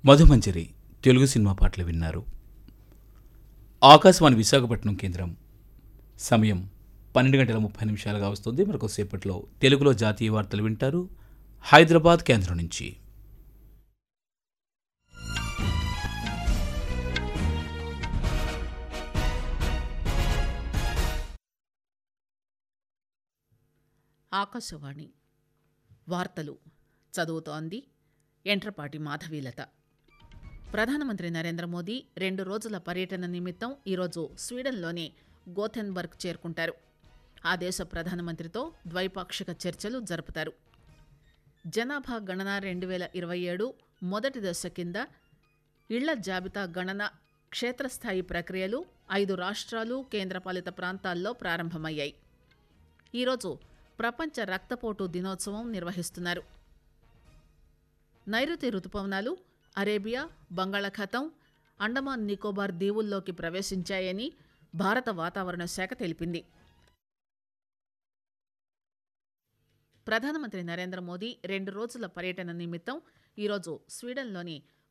Madhumanjari Telugu cinema పాటలు విన్నారు ఆకాశవాణి విశాఖపట్నం కేంద్రం సమయం పన్నెండు గంటల ముప్పై నిమిషాలుగా వస్తుంది మరొక సేపట్లో తెలుగులో జాతీయ వార్తలు వింటారు హైదరాబాద్ కేంద్రం నుంచి ఆకాశవాణి వార్తలు చదువుతోంది ఎంట్రపాటి మాధవీలత ప్రధానమంత్రి నరేంద్ర మోదీ రెండు రోజుల పర్యటన నిమిత్తం ఈరోజు స్వీడన్లోని గోథెన్బర్గ్ చేరుకుంటారు ఆ దేశ ప్రధానమంత్రితో ద్వైపాక్షిక చర్చలు జరుపుతారు జనాభా గణన రెండు వేల ఇరవై ఏడు మొదటి దశ కింద ఇళ్ల జాబితా గణన క్షేత్రస్థాయి ప్రక్రియలు ఐదు రాష్ట్రాలు కేంద్రపాలిత ప్రాంతాల్లో ప్రారంభమయ్యాయి ఈరోజు ప్రపంచ రక్తపోటు దినోత్సవం నిర్వహిస్తున్నారు నైరుతి రుతుపవనాలు అరేబియా బంగాళాఖాతం అండమాన్ నికోబార్ దీవుల్లోకి ప్రవేశించాయని భారత వాతావరణ శాఖ తెలిపింది ప్రధానమంత్రి నరేంద్ర మోదీ రెండు రోజుల పర్యటన నిమిత్తం ఈరోజు స్వీడన్లోని